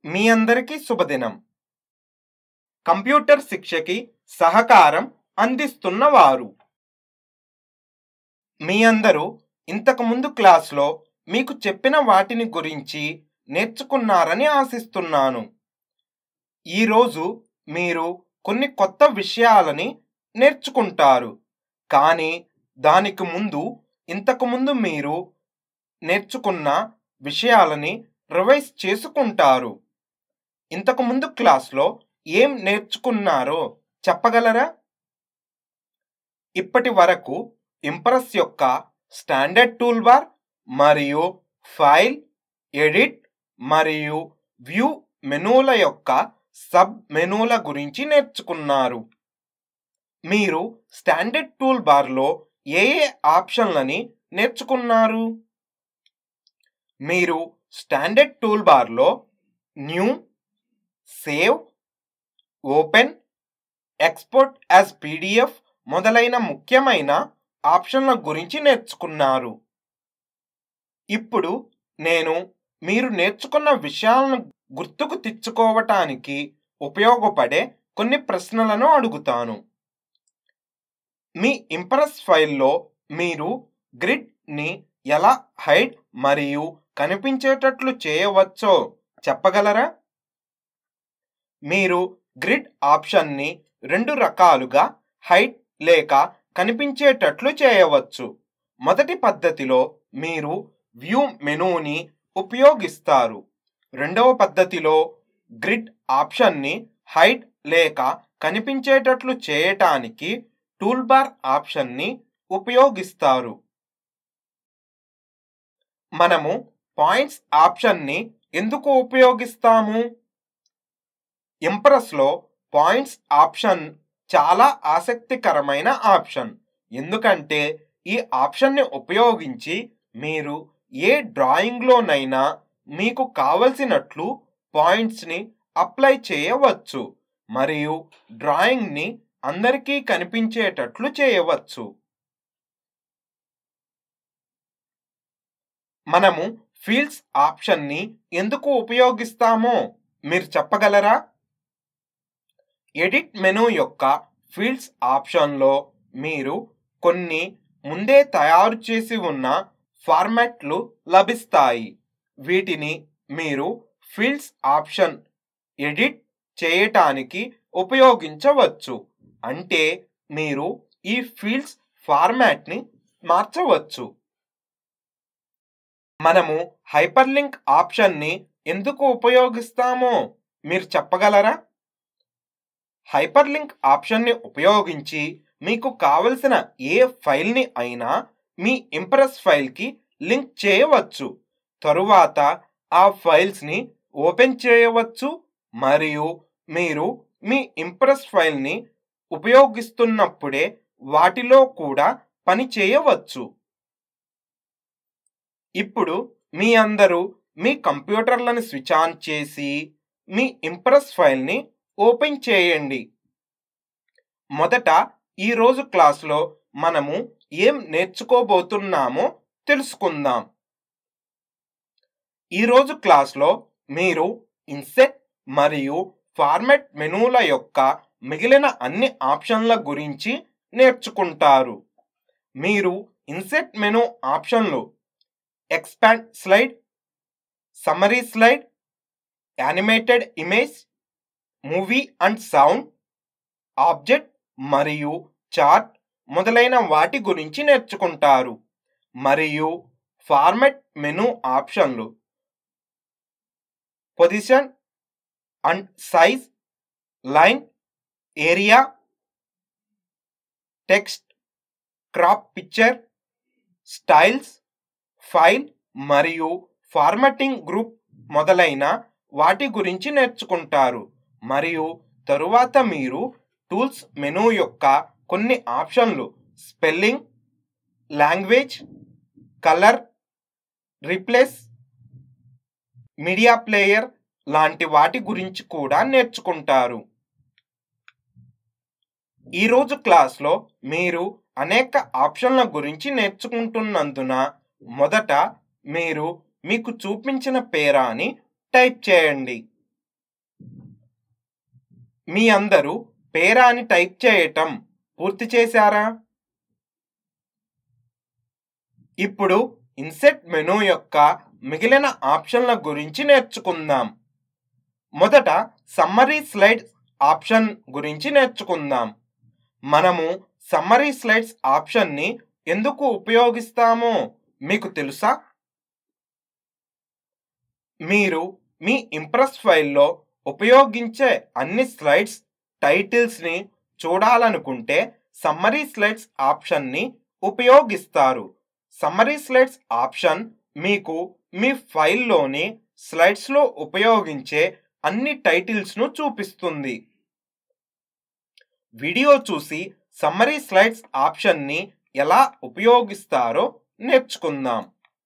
మీ అందరికీ శుభదినం కంప్యూటర్ శిక్షకి సహకారం అందిస్తున్న వారు మీ అందరూ ఇంతకుముందు క్లాస్లో మీకు చెప్పిన వాటిని గురించి నేర్చుకున్నారని ఆశిస్తున్నాను ఈరోజు మీరు కొన్ని కొత్త విషయాలని నేర్చుకుంటారు కానీ దానికి ముందు ఇంతకుముందు మీరు నేర్చుకున్న విషయాలని రివైజ్ చేసుకుంటారు ఇంతకుముందు క్లాస్లో ఏం నేర్చుకున్నారో చెప్పగలరా ఇప్పటి వరకు ఇంప్రెస్ యొక్క స్టాండర్డ్ టూల్ బార్ మరియు ఫైల్ ఎడిట్ మరియు వ్యూ మెనూల యొక్క సబ్ మెనూల గురించి నేర్చుకున్నారు మీరు స్టాండర్డ్ టూల్ బార్లో ఏ ఏ ఆప్షన్లని నేర్చుకున్నారు మీరు స్టాండర్డ్ టూల్ బార్లో new save open export as PDF మొదలైన ముఖ్యమైన ఆప్షన్ల గురించి నేర్చుకున్నారు ఇప్పుడు నేను మీరు నేర్చుకున్న విషయాలను గుర్తుకు తెచ్చుకోవటానికి ఉపయోగపడే కొన్ని ప్రశ్నలను అడుగుతాను మీ ఇంప్రెస్ ఫైల్లో మీరు గ్రిడ్ని ఎలా హైడ్ మరియు కనిపించేటట్లు చేయవచ్చో చెప్పగలరా మీరు గ్రిడ్ ఆప్షన్ని రెండు రకాలుగా హైడ్ లేక కనిపించేటట్లు చేయవచ్చు మొదటి పద్ధతిలో మీరు వ్యూ మెనూని ఉపయోగిస్తారు రెండవ పద్ధతిలో గ్రిడ్ ఆప్షన్ని హైడ్ లేక కనిపించేటట్లు చేయటానికి టూల్బార్ ఆప్షన్ని ఉపయోగిస్తారు మనము పాయింట్స్ ఆప్షన్ని ఎందుకు ఉపయోగిస్తాము ఇంప్రెస్లో పాయింట్స్ ఆప్షన్ చాలా ఆసక్తికరమైన ఆప్షన్ ఎందుకంటే ఈ ఆప్షన్ని ఉపయోగించి మీరు ఏ డ్రాయింగ్లోనైనా మీకు కావలసినట్లు పాయింట్స్ని అప్లై చేయవచ్చు మరియు డ్రాయింగ్ని అందరికీ కనిపించేటట్లు చేయవచ్చు మనము ఫీల్డ్స్ ఆప్షన్ని ఎందుకు ఉపయోగిస్తామో మీరు చెప్పగలరా ఎడిట్ మెనూ యొక్క ఫీల్డ్స్ ఆప్షన్లో మీరు కొన్ని ముందే తయారు చేసి ఉన్న ఫార్మాట్లు లభిస్తాయి వీటిని మీరు ఫీల్డ్స్ ఆప్షన్ ఎడిట్ చేయటానికి ఉపయోగించవచ్చు అంటే మీరు ఈ ఫీల్డ్స్ ఫార్మాట్ని మార్చవచ్చు మనము హైపర్ లింక్ ఆప్షన్ని ఎందుకు ఉపయోగిస్తామో మీరు చెప్పగలరా హైపర్ లింక్ ఆప్షన్ని ఉపయోగించి మీకు కావలసిన ఏ ఫైల్ని అయినా మీ ఇంప్రెస్ ఫైల్కి లింక్ చేయవచ్చు తరువాత ఆ ఫైల్స్ని ఓపెన్ చేయవచ్చు మరియు మీరు మీ ఇంప్రెస్ ఫైల్ని ఉపయోగిస్తున్నప్పుడే వాటిలో కూడా పని చేయవచ్చు ఇప్పుడు మీ అందరూ మీ కంప్యూటర్లను స్విచ్ ఆన్ చేసి మీ ఇంప్రెస్ ఫైల్ని ఓపెన్ చేయండి మొదట ఈరోజు క్లాస్లో మనము ఏం నేర్చుకోబోతున్నామో తెలుసుకుందాం ఈరోజు క్లాస్లో మీరు ఇన్సెట్ మరియు ఫార్మెట్ మెనూల యొక్క మిగిలిన అన్ని ఆప్షన్ల గురించి నేర్చుకుంటారు మీరు ఇన్సెట్ మెనూ ఆప్షన్లు expand slide summary slide animated image movie and sound object మరియు చార్ట్ మొదలైన వాటి గురించి నేర్చుకుంటారు మరియు ఫార్మెట్ మెనూ ఆప్షన్లు position and size line area text crop picture styles file మరియు ఫార్మాటింగ్ గ్రూప్ మొదలైన వాటి గురించి నేర్చుకుంటారు మరియు తరువాత మీరు టూల్స్ మెనూ యొక్క కొన్ని ఆప్షన్లు spelling language colour replace media player లాంటి వాటి గురించి కూడా నేర్చుకుంటారు ఈరోజు క్లాస్లో మీరు అనేక ఆప్షన్ల గురించి నేర్చుకుంటున్నందున మొదట మీరు మీకు చూపించిన పేరాని టైప్ చేయండి మీ అందరూ పేరాని టైప్ చేయటం పూర్తి చేశారా ఇప్పుడు ఇన్సెట్ మెనూ యొక్క మిగిలిన ఆప్షన్ల గురించి నేర్చుకుందాం మొదట సమ్మరీ స్లైడ్స్ ఆప్షన్ గురించి నేర్చుకుందాం మనము సమ్మరీ స్లైడ్స్ ఆప్షన్ని ఎందుకు ఉపయోగిస్తామో మీకు తెలుసా మీరు మీ ఇంప్రెస్ ఫైల్లో ఉపయోగించే అన్ని స్లైడ్స్ టైటిల్స్ని చూడాలనుకుంటే సమ్మరీ స్లైడ్స్ ఆప్షన్ని ఉపయోగిస్తారు సమ్మరీ స్లైడ్స్ ఆప్షన్ మీకు మీ ఫైల్లోని స్లైడ్స్లో ఉపయోగించే అన్ని టైటిల్స్ను చూపిస్తుంది వీడియో చూసి సమ్మరీ స్లైడ్స్ ఆప్షన్ని ఎలా ఉపయోగిస్తారో నేర్చుకుందాం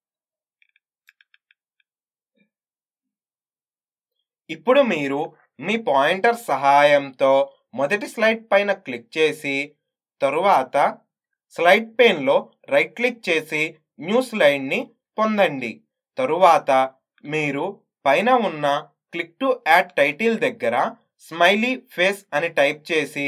ఇప్పుడు మీరు మీ పాయింటర్ సహాయంతో మొదటి స్లైడ్ పైన క్లిక్ చేసి తరువాత స్లైడ్ పేన్లో రైట్ క్లిక్ చేసి న్యూ స్లైడ్ని పొందండి తరువాత మీరు పైన ఉన్న క్లిక్ టు యాడ్ టైటిల్ దగ్గర స్మైలీ ఫేస్ అని టైప్ చేసి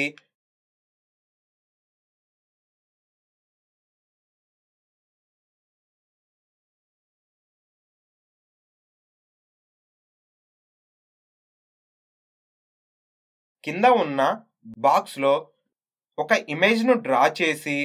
కింద ఉన్న బాక్స్లో ఒక ఇమేజ్ను డ్రా చేసి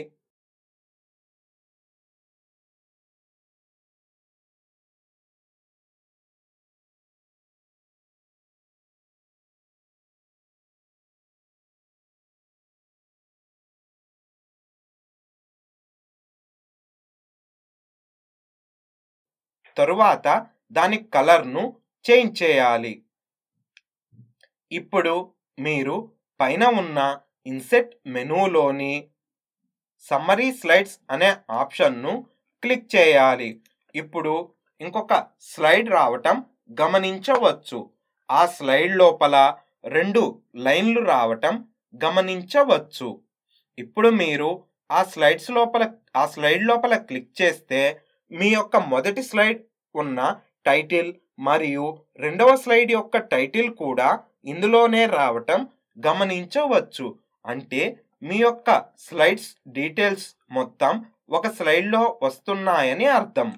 తరువాత దాని కలర్ను చేంజ్ చేయాలి ఇప్పుడు మీరు పైన ఉన్న ఇన్సెట్ మెనూలోని సమ్మరీ స్లైడ్స్ అనే ఆప్షన్ను క్లిక్ చేయాలి ఇప్పుడు ఇంకొక స్లైడ్ రావటం గమనించవచ్చు ఆ స్లైడ్ లోపల రెండు లైన్లు రావటం గమనించవచ్చు ఇప్పుడు మీరు ఆ స్లైడ్స్ లోపల ఆ స్లైడ్ లోపల క్లిక్ చేస్తే మీ యొక్క మొదటి స్లైడ్ ఉన్న టైటిల్ మరియు రెండవ స్లైడ్ యొక్క టైటిల్ కూడా ఇందులోనే రావటం గమనించవచ్చు అంటే మీ యొక్క స్లైడ్స్ డీటెయిల్స్ మొత్తం ఒక స్లైడ్లో వస్తున్నాయని అర్థం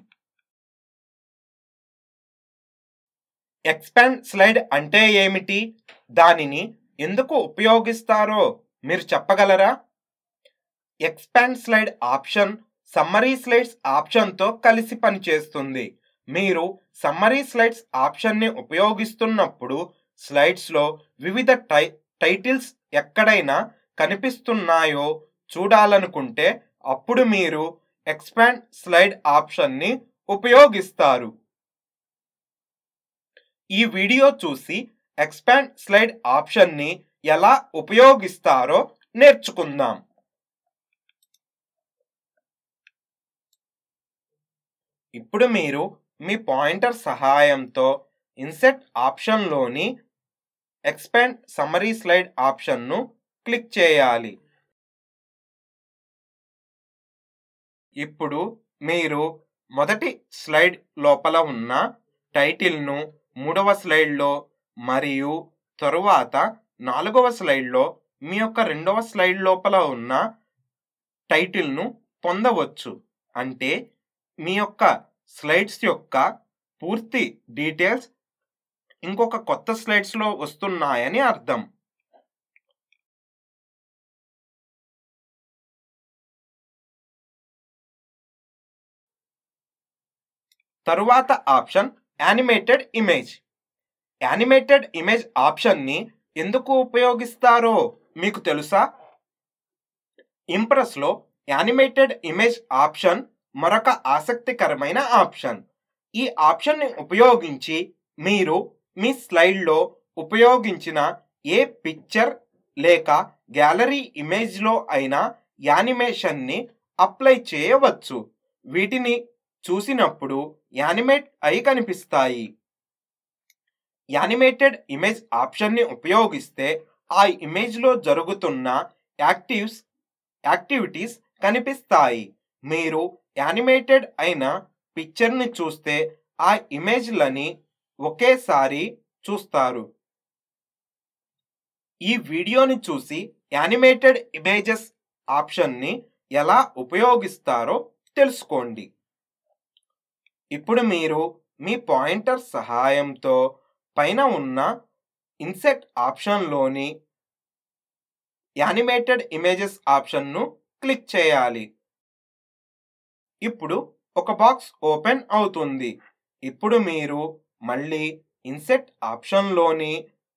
ఎక్స్పాండ్ స్లైడ్ అంటే ఏమిటి దానిని ఎందుకు ఉపయోగిస్తారో మీరు చెప్పగలరా expand slide option summary slides ఆప్షన్తో కలిసి పనిచేస్తుంది మీరు సమ్మరీ స్లైడ్స్ ఆప్షన్ని ఉపయోగిస్తున్నప్పుడు స్లైడ్స్లో వివిధ టై టైటిల్స్ ఎక్కడైనా కనిపిస్తున్నాయో చూడాలనుకుంటే అప్పుడు మీరు ఎక్స్పాండ్ స్లైడ్ ఆప్షన్ని ఉపయోగిస్తారు ఈ వీడియో చూసి ఎక్స్పాండ్ స్లైడ్ ఆప్షన్ని ఎలా ఉపయోగిస్తారో నేర్చుకుందాం ఇప్పుడు మీరు మీ పాయింటర్ సహాయంతో ఇన్సెట్ ఆప్షన్లోని ఎక్స్పాండ్ సమ్మరీ స్లైడ్ ఆప్షన్ను క్లిక్ చేయాలి ఇప్పుడు మీరు మొదటి స్లైడ్ లోపల ఉన్న టైటిల్ను మూడవ స్లైడ్లో మరియు తరువాత నాలుగవ స్లైడ్లో మీ యొక్క రెండవ స్లైడ్ లోపల ఉన్న టైటిల్ను పొందవచ్చు అంటే మీ యొక్క స్లైడ్స్ యొక్క పూర్తి డీటెయిల్స్ ఇంకొక కొత్త స్లైడ్స్లో వస్తున్నాయని అర్థం తరువాత option animated image animated image ఆప్షన్ని ఎందుకు ఉపయోగిస్తారో మీకు తెలుసా ఇంప్రెస్లో యానిమేటెడ్ ఇమేజ్ ఆప్షన్ మరొక ఆసక్తికరమైన ఆప్షన్ ఈ ఆప్షన్ని ఉపయోగించి మీరు మీ స్లైడ్లో ఉపయోగించిన ఏ పిక్చర్ లేక గ్యాలరీ ఇమేజ్లో అయినా యానిమేషన్ని అప్లై చేయవచ్చు వీటిని చూసినప్పుడు యానిమేట్ అయి కనిపిస్తాయి యానిమేటెడ్ ఇమేజ్ ఆప్షన్ని ఉపయోగిస్తే ఆ ఇమేజ్లో జరుగుతున్న యాక్టివ్స్ యాక్టివిటీస్ కనిపిస్తాయి మీరు యానిమేటెడ్ అయిన పిక్చర్ని చూస్తే ఆ ఇమేజ్లని ఒకేసారి చూస్తారు ఈ వీడియోని చూసి యానిమేటెడ్ ఇమేజెస్ ఆప్షన్ని ఎలా ఉపయోగిస్తారో తెలుసుకోండి ఇప్పుడు మీరు మీ పాయింటర్ సహాయంతో పైన ఉన్న ఇన్సెట్ ఆప్షన్లోని యానిమేటెడ్ ఇమేజెస్ ఆప్షన్ను క్లిక్ చేయాలి ఇప్పుడు ఒక బాక్స్ ఓపెన్ అవుతుంది ఇప్పుడు మీరు మళ్ళీ ఇన్సెట్ ఆప్షన్లోని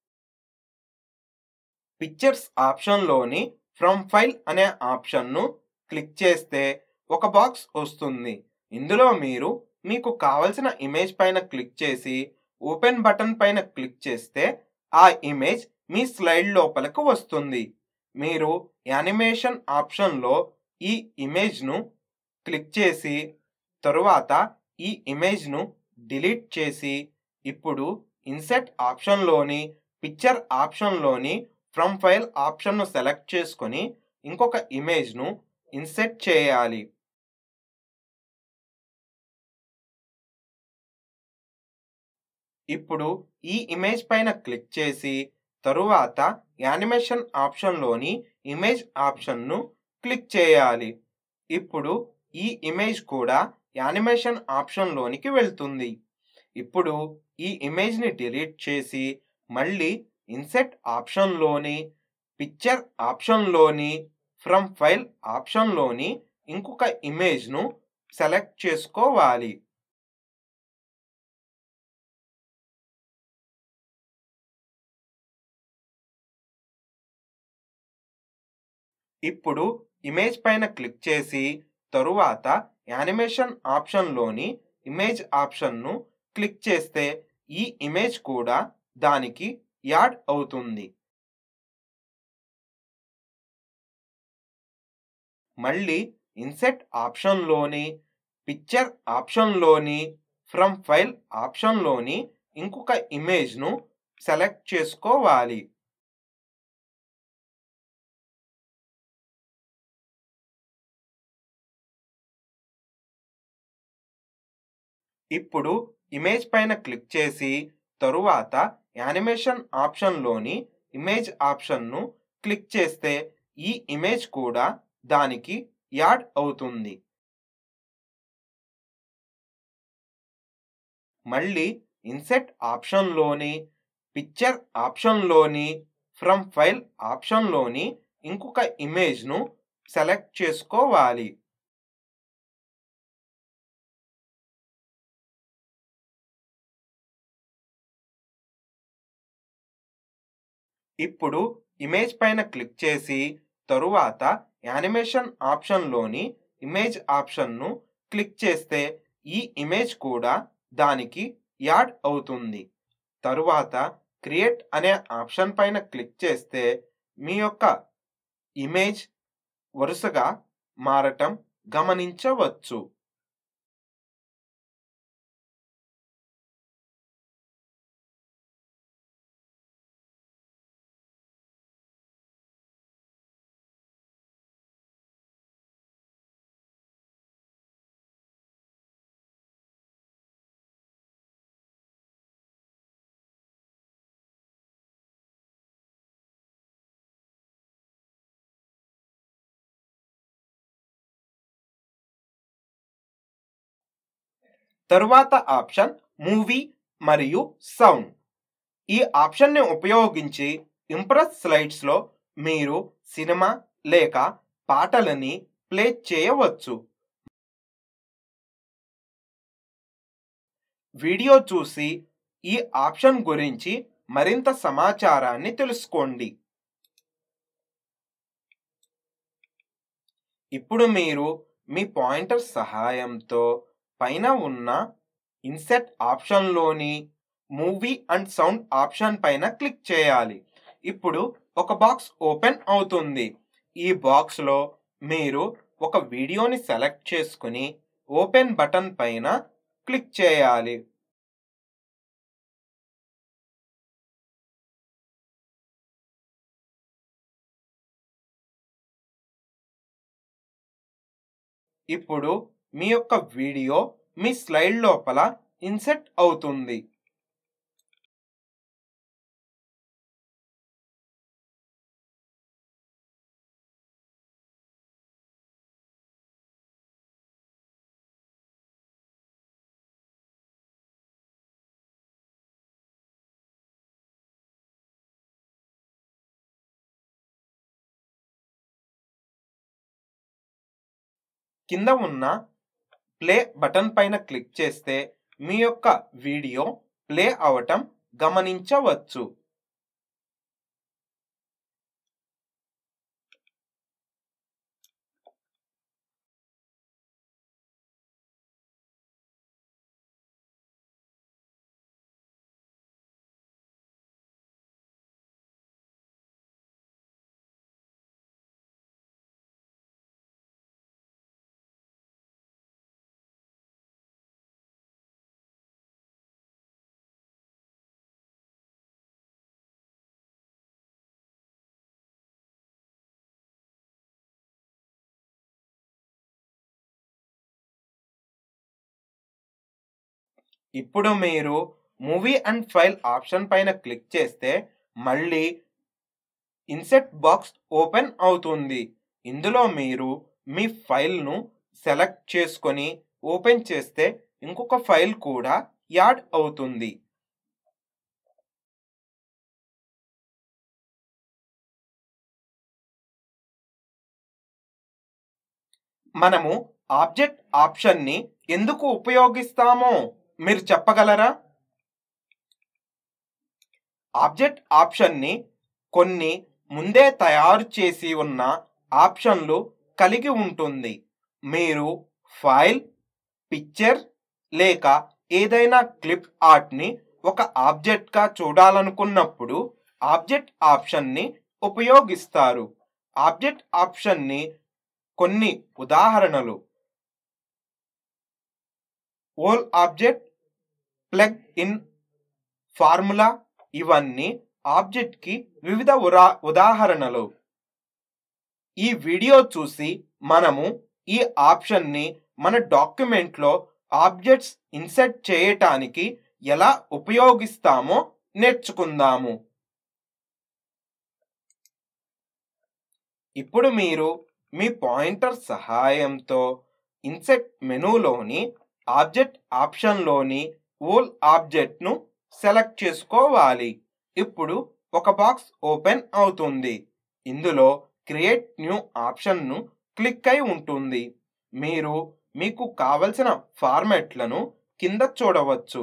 పిక్చర్స్ ఆప్షన్లోని ఫ్రమ్ ఫైల్ అనే ఆప్షన్ను క్లిక్ చేస్తే ఒక బాక్స్ వస్తుంది ఇందులో మీరు మీకు కావలసిన ఇమేజ్ పైన క్లిక్ చేసి ఓపెన్ బటన్ పైన క్లిక్ చేస్తే ఆ ఇమేజ్ మీ స్లైడ్ లోపలకు వస్తుంది మీరు యానిమేషన్ ఆప్షన్లో ఈ ఇమేజ్ను క్లిక్ చేసి తరువాత ఈ ఇమేజ్ను డిలీట్ చేసి ఇప్పుడు ఇన్సెట్ ఆప్షన్లోని పిక్చర్ ఆప్షన్లోని ఫ్రమ్ ఫైల్ ఆప్షన్ను సెలెక్ట్ చేసుకొని ఇంకొక ఇమేజ్ను ఇన్సెట్ చేయాలి ఇప్పుడు ఈ ఇమేజ్ పైన క్లిక్ చేసి తరువాత యానిమేషన్ ఆప్షన్లోని ఇమేజ్ ఆప్షన్ను క్లిక్ చేయాలి ఇప్పుడు ఈ ఇమేజ్ కూడా యానిమేషన్ ఆప్షన్లోనికి వెళ్తుంది ఇప్పుడు ఈ ఇమేజ్ని డిలీట్ చేసి మళ్ళీ ఇన్సెట్ ఆప్షన్లోని పిక్చర్ ఆప్షన్లోని ఫ్రమ్ ఫైల్ ఆప్షన్లోని ఇంకొక ఇమేజ్ను సెలెక్ట్ చేసుకోవాలి ఇప్పుడు ఇమేజ్ పైన క్లిక్ చేసి తరువాత యానిమేషన్ ఆప్షన్లోని ఇమేజ్ ఆప్షన్ను క్లిక్ చేస్తే ఈ ఇమేజ్ కూడా దానికి యాడ్ అవుతుంది మళ్ళీ ఇన్సెట్ ఆప్షన్లోని పిక్చర్ ఆప్షన్లోని ఫ్రమ్ ఫైల్ ఆప్షన్లోని ఇంకొక ఇమేజ్ను సెలెక్ట్ చేసుకోవాలి ఇప్పుడు ఇమేజ్ పైన క్లిక్ చేసి తరువాత యానిమేషన్ ఆప్షన్లోని ఇమేజ్ ఆప్షన్ను క్లిక్ చేస్తే ఈ ఇమేజ్ కూడా దానికి యాడ్ అవుతుంది మళ్ళీ ఇన్సెట్ ఆప్షన్లోని పిక్చర్ ఆప్షన్లోని ఫ్రమ్ ఫైల్ ఆప్షన్లోని ఇంకొక ఇమేజ్ను సెలెక్ట్ చేసుకోవాలి ఇప్పుడు ఇమేజ్ పైన క్లిక్ చేసి తరువాత యానిమేషన్ ఆప్షన్లోని ఇమేజ్ ఆప్షన్ను క్లిక్ చేస్తే ఈ ఇమేజ్ కూడా దానికి యాడ్ అవుతుంది తరువాత క్రియేట్ అనే ఆప్షన్ పైన క్లిక్ చేస్తే మీ యొక్క ఇమేజ్ వరుసగా మారటం గమనించవచ్చు తరువాత ఆప్షన్ మూవీ మరియు సౌండ్ ఈ ఆప్షన్ని ఉపయోగించి ఇంప్రెస్ స్లైడ్స్లో మీరు సినిమా లేక పాటలని ప్లే చేయవచ్చు వీడియో చూసి ఈ ఆప్షన్ గురించి మరింత సమాచారాన్ని తెలుసుకోండి ఇప్పుడు మీరు మీ పాయింటర్ సహాయంతో పైన ఉన్న ఇన్సెట్ ఆప్షన్లోని మూవీ అండ్ సౌండ్ ఆప్షన్ పైన క్లిక్ చేయాలి ఇప్పుడు ఒక బాక్స్ ఓపెన్ అవుతుంది ఈ బాక్స్లో మీరు ఒక వీడియోని సెలెక్ట్ చేసుకుని ఓపెన్ బటన్ పైన క్లిక్ చేయాలి ఇప్పుడు మీ యొక్క వీడియో మీ స్లైడ్ లోపల ఇన్సెట్ అవుతుంది కింద ఉన్న ప్లే బటన్ పైన క్లిక్ చేస్తే మీ యొక్క వీడియో ప్లే అవటం గమనించవచ్చు ఇప్పుడు మీరు మూవీ అండ్ ఫైల్ ఆప్షన్ పైన క్లిక్ చేస్తే మళ్ళీ ఇన్సెట్ బాక్స్ ఓపెన్ అవుతుంది ఇందులో మీరు మీ ఫైల్ను సెలెక్ట్ చేసుకొని ఓపెన్ చేస్తే ఇంకొక ఫైల్ కూడా యాడ్ అవుతుంది మనము ఆబ్జెక్ట్ ఆప్షన్ని ఎందుకు ఉపయోగిస్తామో మీరు చెప్పగలరా ఆబ్జెక్ట్ ఆప్షన్ని కొన్ని ముందే తయారు చేసి ఉన్న ఆప్షన్లు కలిగి ఉంటుంది మీరు ఫైల్ పిక్చర్ లేక ఏదైనా క్లిప్ ఆర్ట్ని ఒక ఆబ్జెక్ట్గా చూడాలనుకున్నప్పుడు ఆబ్జెక్ట్ ఆప్షన్ని ఉపయోగిస్తారు ఆబ్జెక్ట్ ఆప్షన్ని కొన్ని ఉదాహరణలు OLE object plug in formula ఇవన్నీ ఆబ్జెక్ట్కి వివిధ ఉరా ఉదాహరణలు ఈ వీడియో చూసి మనము ఈ ఆప్షన్ని మన డాక్యుమెంట్లో ఆబ్జెక్ట్స్ ఇన్సర్ట్ చేయటానికి ఎలా ఉపయోగిస్తామో నేర్చుకుందాము ఇప్పుడు మీరు మీ పాయింటర్ సహాయంతో ఇన్సెట్ మెనూలోని ఆబ్జెక్ట్ ఆప్షన్లోని ఓల్ ఆబ్జెక్ట్ను సెలెక్ట్ చేసుకోవాలి ఇప్పుడు ఒక బాక్స్ ఓపెన్ అవుతుంది ఇందులో క్రియేట్ న్యూ ఆప్షన్ను క్లిక్ అయి ఉంటుంది మీరు మీకు కావలసిన ఫార్మాట్లను కింద చూడవచ్చు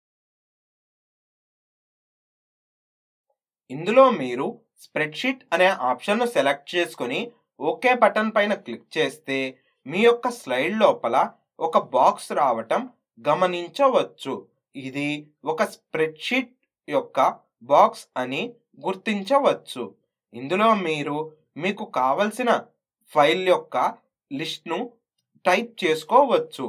ఇందులో మీరు స్ప్రెడ్షీట్ అనే ఆప్షన్ను సెలెక్ట్ చేసుకొని ఓకే బటన్ పైన క్లిక్ చేస్తే మీ యొక్క స్లైడ్ లోపల ఒక బాక్స్ రావటం గమనించవచ్చు ఇది ఒక స్ప్రెడ్షీట్ యొక్క బాక్స్ అని గుర్తించవచ్చు ఇందులో మీరు మీకు కావలసిన ఫైల్ యొక్క లిస్ట్ను టైప్ చేసుకోవచ్చు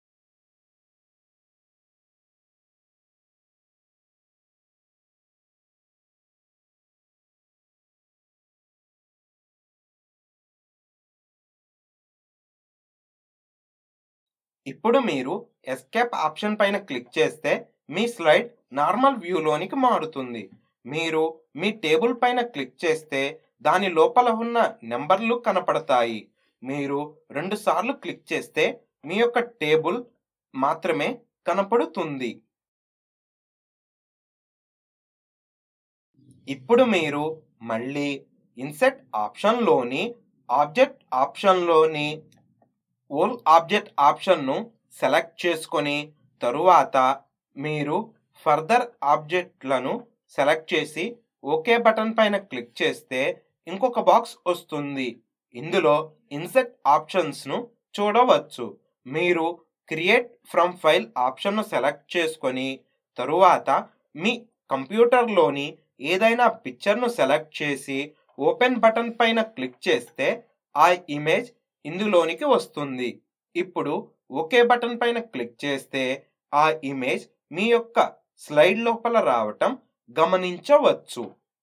ఇప్పుడు మీరు ఎస్కేప్ ఆప్షన్ పైన క్లిక్ చేస్తే మీ స్లైడ్ నార్మల్ వ్యూలోనికి మారుతుంది మీరు మీ టేబుల్ పైన క్లిక్ చేస్తే దాని లోపల ఉన్న నెంబర్లు కనపడతాయి మీరు రెండు సార్లు క్లిక్ చేస్తే మీ యొక్క టేబుల్ మాత్రమే కనపడుతుంది ఇప్పుడు మీరు మళ్ళీ ఇన్సెట్ ఆప్షన్లోని ఆబ్జెక్ట్ ఆప్షన్లోని ఓల్ ఆబ్జెక్ట్ ఆప్షన్ను సెలెక్ట్ చేసుకొని తరువాత మీరు ఫర్దర్ ఆబ్జెక్ట్లను సెలెక్ట్ చేసి ఓకే బటన్ పైన క్లిక్ చేస్తే ఇంకొక బాక్స్ వస్తుంది ఇందులో ఇన్సెట్ ఆప్షన్స్ను చూడవచ్చు మీరు క్రియేట్ ఫ్రమ్ ఫైల్ ఆప్షన్ను సెలెక్ట్ చేసుకొని తరువాత మీ కంప్యూటర్లోని ఏదైనా పిక్చర్ను సెలెక్ట్ చేసి ఓపెన్ బటన్ పైన క్లిక్ చేస్తే ఆ ఇమేజ్ ఇందులోనికి వస్తుంది ఇప్పుడు ఓకే బటన్ పైన క్లిక్ చేస్తే ఆ ఇమేజ్ మీ యొక్క స్లైడ్ లోపల రావటం గమనించవచ్చు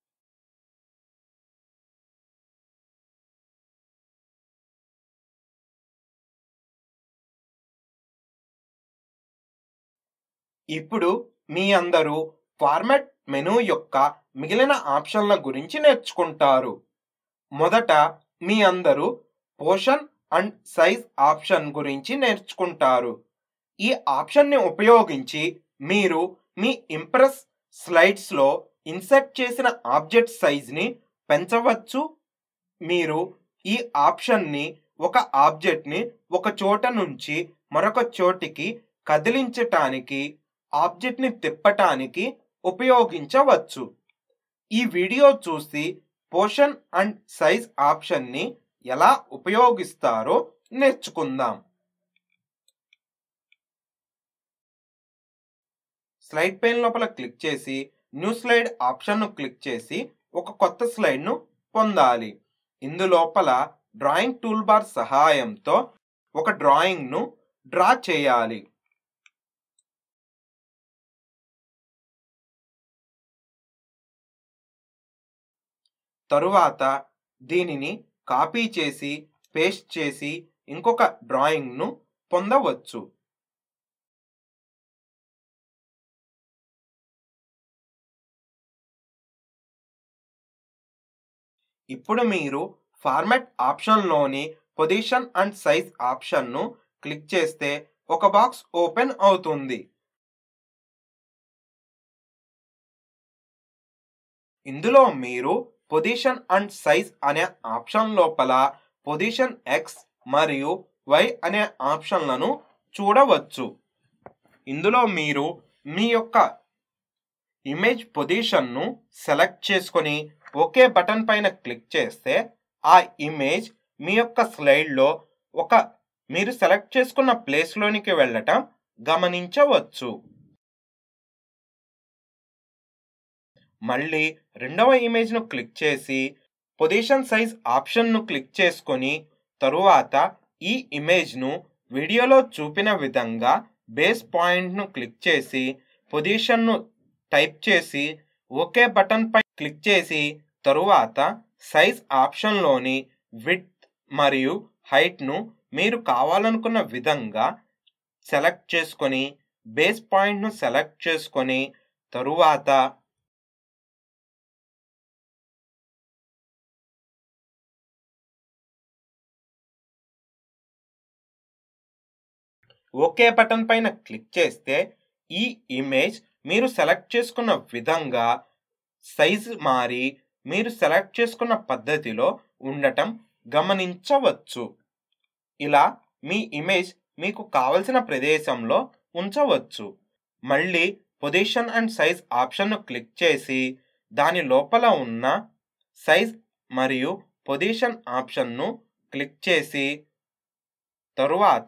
ఇప్పుడు మీ అందరూ ఫార్మాట్ మెనూ యొక్క మిగిలిన ఆప్షన్ల గురించి నేర్చుకుంటారు మొదట మీ అందరూ పోషన్ అండ్ సైజ్ ఆప్షన్ గురించి నేర్చుకుంటారు ఈ ఆప్షన్ని ఉపయోగించి మీరు మీ ఇంప్రెస్ స్లైడ్స్లో ఇన్సర్ట్ చేసిన ఆబ్జెక్ట్ సైజ్ని పెంచవచ్చు మీరు ఈ ఆప్షన్ని ఒక ఆబ్జెక్ట్ని ఒక చోట నుంచి మరొక చోటికి కదిలించటానికి ఆబ్జెక్ట్ని తిప్పటానికి ఉపయోగించవచ్చు ఈ వీడియో చూసి పోషన్ అండ్ సైజ్ ఆప్షన్ని ఎలా ఉపయోగిస్తారో నేర్చుకుందాం స్లైడ్ పెయిన్ లోపల క్లిక్ చేసి న్యూ స్లైడ్ ఆప్షన్ను క్లిక్ చేసి ఒక కొత్త స్లైడ్ను పొందాలి ఇందులోపల డ్రాయింగ్ టూల్ బార్ సహాయంతో ఒక డ్రాయింగ్ను డ్రా చేయాలి తరువాత దీనిని కాపీ చేసి పేస్ట్ చేసి ఇంకొక డ్రాయింగ్ను పొందవచ్చు ఇప్పుడు మీరు ఫార్మాట్ ఆప్షన్లోని పొజిషన్ అండ్ సైజ్ ఆప్షన్ను క్లిక్ చేస్తే ఒక బాక్స్ ఓపెన్ అవుతుంది ఇందులో మీరు పొజిషన్ అండ్ సైజ్ అనే ఆప్షన్ లోపల పొజిషన్ ఎక్స్ మరియు వై అనే ఆప్షన్లను చూడవచ్చు ఇందులో మీరు మీ యొక్క ఇమేజ్ పొజిషన్ను సెలెక్ట్ చేసుకొని ఓకే బటన్ పైన క్లిక్ చేస్తే ఆ ఇమేజ్ మీ యొక్క స్లైడ్లో ఒక మీరు సెలెక్ట్ చేసుకున్న ప్లేస్లోనికి వెళ్ళటం గమనించవచ్చు మళ్ళీ రెండవ ఇమేజ్ను క్లిక్ చేసి పొజిషన్ సైజ్ ఆప్షన్ను క్లిక్ చేసుకొని తరువాత ఈ ఇమేజ్ను వీడియోలో చూపిన విధంగా బేస్ పాయింట్ను క్లిక్ చేసి పొజిషన్ను టైప్ చేసి ఓకే బటన్ పై క్లిక్ చేసి తరువాత సైజ్ ఆప్షన్లోని విడ్త్ మరియు హైట్ను మీరు కావాలనుకున్న విధంగా సెలెక్ట్ చేసుకొని బేస్ పాయింట్ను సెలెక్ట్ చేసుకొని తరువాత ఓకే బటన్ పైన క్లిక్ చేస్తే ఈ ఇమేజ్ మీరు సెలెక్ట్ చేసుకున్న విధంగా సైజు మారి మీరు సెలెక్ట్ చేసుకున్న పద్ధతిలో ఉండటం గమనించవచ్చు ఇలా మీ ఇమేజ్ మీకు కావలసిన ప్రదేశంలో ఉంచవచ్చు మళ్ళీ పొజిషన్ అండ్ సైజ్ ఆప్షన్ను క్లిక్ చేసి దాని లోపల ఉన్న సైజ్ మరియు పొజిషన్ ఆప్షన్ను క్లిక్ చేసి తరువాత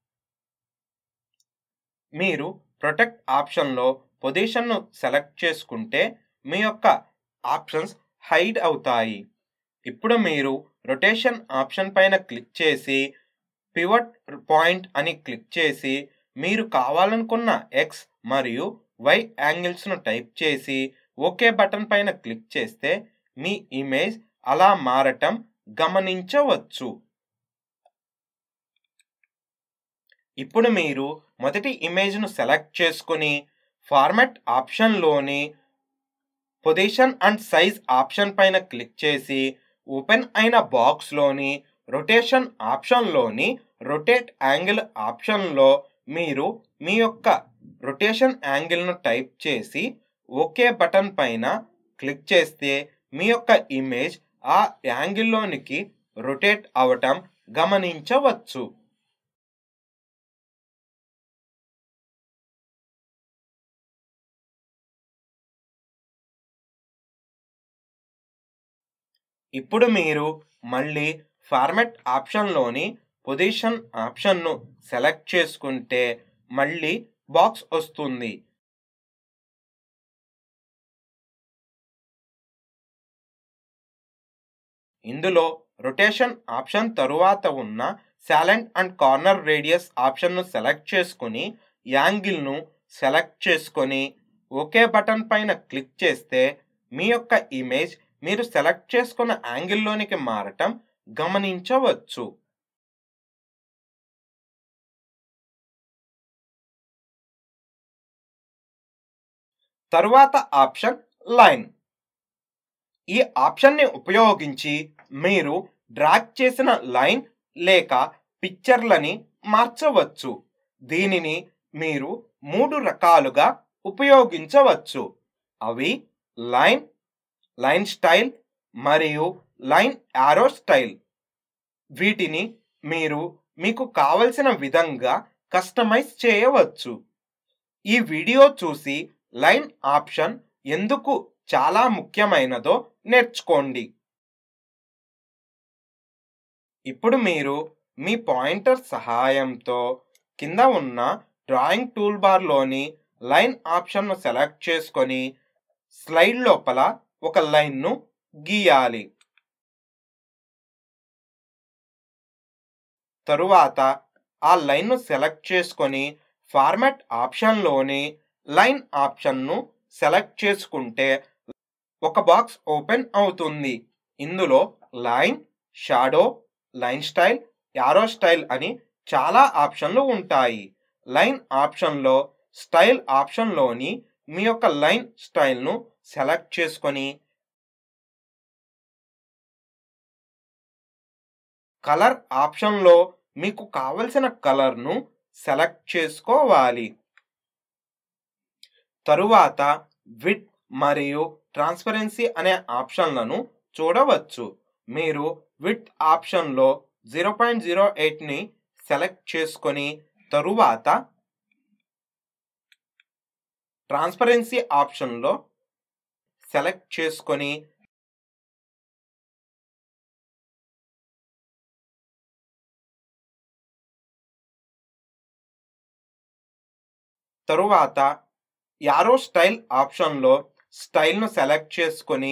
మీరు ప్రొటెక్ట్ ఆప్షన్లో పొజిషన్ను సెలెక్ట్ చేసుకుంటే మీ యొక్క ఆప్షన్స్ హైడ్ అవుతాయి ఇప్పుడు మీరు రొటేషన్ ఆప్షన్ పైన క్లిక్ చేసి పివట్ పాయింట్ అని క్లిక్ చేసి మీరు కావాలనుకున్న ఎక్స్ మరియు వై యాంగిల్స్ను టైప్ చేసి ఓకే బటన్ పైన క్లిక్ చేస్తే మీ ఇమేజ్ అలా మారటం గమనించవచ్చు ఇప్పుడు మీరు మొదటి ఇమేజ్ను సెలెక్ట్ చేసుకుని ఫార్మాట్ ఆప్షన్లోని పొజిషన్ అండ్ సైజ్ ఆప్షన్ పైన క్లిక్ చేసి ఓపెన్ అయిన బాక్స్లోని రొటేషన్ ఆప్షన్లోని రొటేట్ యాంగిల్ ఆప్షన్లో మీరు మీ యొక్క రొటేషన్ యాంగిల్ను టైప్ చేసి ఓకే బటన్ పైన క్లిక్ చేస్తే మీ యొక్క ఇమేజ్ ఆ యాంగిల్లోనికి రొటేట్ అవటం గమనించవచ్చు ఇప్పుడు మీరు మళ్ళీ ఫార్మాట్ ఆప్షన్లోని పొజిషన్ ఆప్షన్ను సెలెక్ట్ చేసుకుంటే మళ్ళీ బాక్స్ వస్తుంది ఇందులో రొటేషన్ ఆప్షన్ తరువాత ఉన్న సాలెంట్ అండ్ కార్నర్ రేడియస్ ఆప్షన్ను సెలెక్ట్ చేసుకుని యాంగిల్ను సెలెక్ట్ చేసుకొని ఓకే బటన్ పైన క్లిక్ చేస్తే మీ యొక్క ఇమేజ్ మీరు సెలెక్ట్ చేసుకున్న యాంగిల్లోనికి మారటం గమనించవచ్చు తరువాత ఆప్షన్ లైన్ ఈ ఆప్షన్ని ఉపయోగించి మీరు డ్రాగ్ చేసిన లైన్ లేక పిక్చర్లని మార్చవచ్చు దీనిని మీరు మూడు రకాలుగా ఉపయోగించవచ్చు అవి లైన్ లైన్ స్టైల్ మరియు లైన్ యారో స్టైల్ వీటిని మీరు మీకు కావలసిన విధంగా కస్టమైజ్ చేయవచ్చు ఈ వీడియో చూసి లైన్ ఆప్షన్ ఎందుకు చాలా ముఖ్యమైనదో నేర్చుకోండి ఇప్పుడు మీరు మీ పాయింటర్ సహాయంతో కింద ఉన్న డ్రాయింగ్ టూల్ బార్లోని లైన్ ఆప్షన్ను సెలెక్ట్ చేసుకొని స్లైడ్ లోపల ఒక లైన్ను గీయాలి తరువాత ఆ లైన్ను సెలెక్ట్ చేసుకొని ఫార్మాట్ ఆప్షన్లోని లైన్ ఆప్షన్ను సెలెక్ట్ చేసుకుంటే ఒక బాక్స్ ఓపెన్ అవుతుంది ఇందులో line shadow line style arrow style అని చాలా ఆప్షన్లు ఉంటాయి లైన్ ఆప్షన్లో స్టైల్ ఆప్షన్లోని మీ యొక్క లైన్ స్టైల్ను సెలెక్ట్ చేసుకొని కలర్ ఆప్షన్లో మీకు కావలసిన కలర్ను సెలెక్ట్ చేసుకోవాలి తరువాత విత్ మరియు ట్రాన్స్పరెన్సీ అనే ఆప్షన్లను చూడవచ్చు మీరు విత్ ఆప్షన్లో జీరో పాయింట్ జీరో ఎయిట్ని సెలెక్ట్ చేసుకొని తరువాత ట్రాన్స్పరెన్సీ ఆప్షన్లో సెలెక్ట్ చేసుకొని తరువాత యారో స్టైల్ ఆప్షన్లో స్టైల్ను సెలెక్ట్ చేసుకొని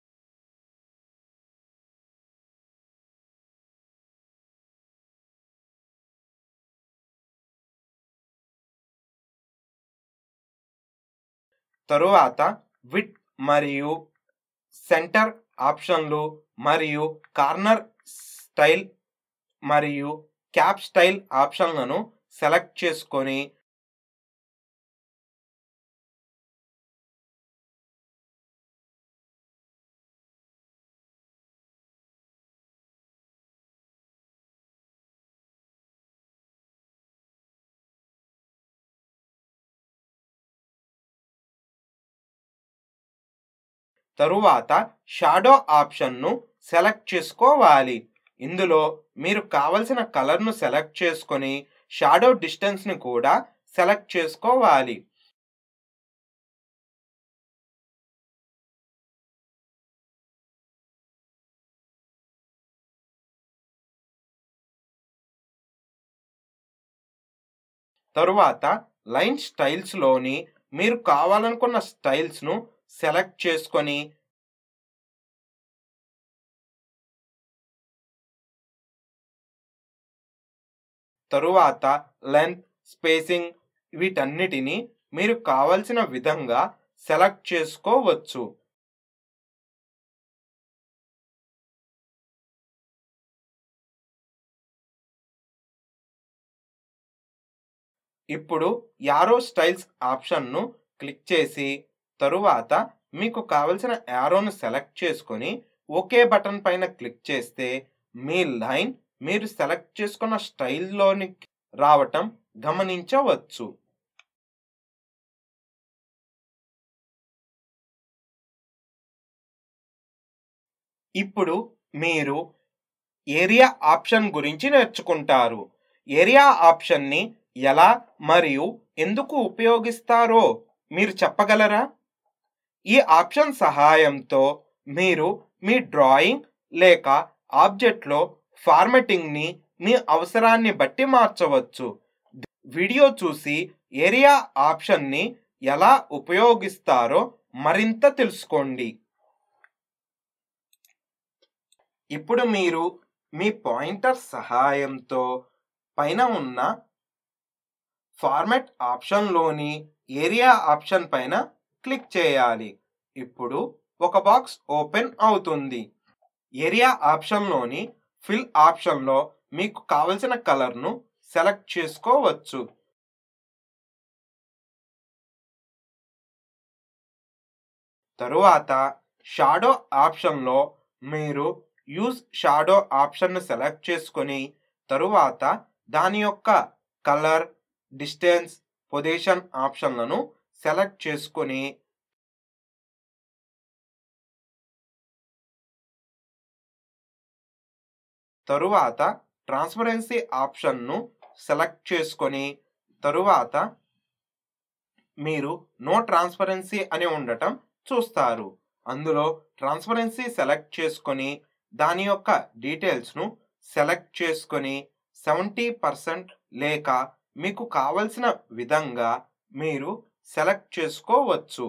తరువాత విత్ మరియు సెంటర్ ఆప్షన్లు మరియు కార్నర్ స్టైల్ మరియు క్యాప్ స్టైల్ ఆప్షన్లను సెలెక్ట్ చేసుకొని తరువాత షాడో ఆప్షన్ను సెలెక్ట్ చేసుకోవాలి ఇందులో మీరు కావలసిన కలర్ను సెలెక్ట్ చేసుకొని షాడో డిస్టెన్స్ని కూడా సెలెక్ట్ చేసుకోవాలి తరువాత లైన్ స్టైల్స్లోని మీరు కావాలనుకున్న స్టైల్స్ను సెలెక్ట్ చేసుకొని తరువాత లెంత్ స్పేసింగ్ వీటన్నిటిని మీరు కావలసిన విధంగా సెలెక్ట్ చేసుకోవచ్చు ఇప్పుడు యారో స్టైల్స్ ఆప్షన్ను క్లిక్ చేసి తరువాత మీకు కావలసిన యారోను సెలెక్ట్ చేసుకొని ఓకే బటన్ పైన క్లిక్ చేస్తే మీ లైన్ మీరు సెలెక్ట్ చేసుకున్న స్టైల్లోని రావటం గమనించవచ్చు ఇప్పుడు మీరు ఏరియా ఆప్షన్ గురించి నేర్చుకుంటారు ఏరియా ఆప్షన్ని ఎలా మరియు ఎందుకు ఉపయోగిస్తారో మీరు చెప్పగలరా ఈ ఆప్షన్ సహాయంతో మీరు మీ డ్రాయింగ్ లేక ఆబ్జెక్ట్లో ఫార్మెటింగ్ని మీ అవసరాన్ని బట్టి మార్చవచ్చు వీడియో చూసి ఏరియా ఆప్షన్ని ఎలా ఉపయోగిస్తారో మరింత తెలుసుకోండి ఇప్పుడు మీరు మీ పాయింటర్ సహాయంతో పైన ఉన్న ఫార్మాట్ ఆప్షన్లోని ఏరియా ఆప్షన్ పైన క్లిక్ చేయాలి ఇప్పుడు ఒక బాక్స్ ఓపెన్ అవుతుంది ఏరియా ఆప్షన్లోని ఫిల్ ఆప్షన్లో మీకు కావలసిన కలర్ను సెలెక్ట్ చేసుకోవచ్చు తరువాత షాడో ఆప్షన్లో మీరు యూజ్ షాడో ఆప్షన్ను సెలెక్ట్ చేసుకొని తరువాత దాని యొక్క కలర్ డిస్టెన్స్ పొజిషన్ ఆప్షన్లను సెలెక్ట్ చేసుకొని తరువాత ట్రాన్స్పరెన్సీ ఆప్షన్ను సెలెక్ట్ చేసుకొని తరువాత మీరు నో ట్రాన్స్పరెన్సీ అని ఉండటం చూస్తారు అందులో ట్రాన్స్పరెన్సీ సెలెక్ట్ చేసుకొని దాని యొక్క డీటెయిల్స్ను సెలెక్ట్ చేసుకొని సెవెంటీ పర్సెంట్ లేక మీకు కావలసిన విధంగా మీరు సెలెక్ట్ చేసుకోవచ్చు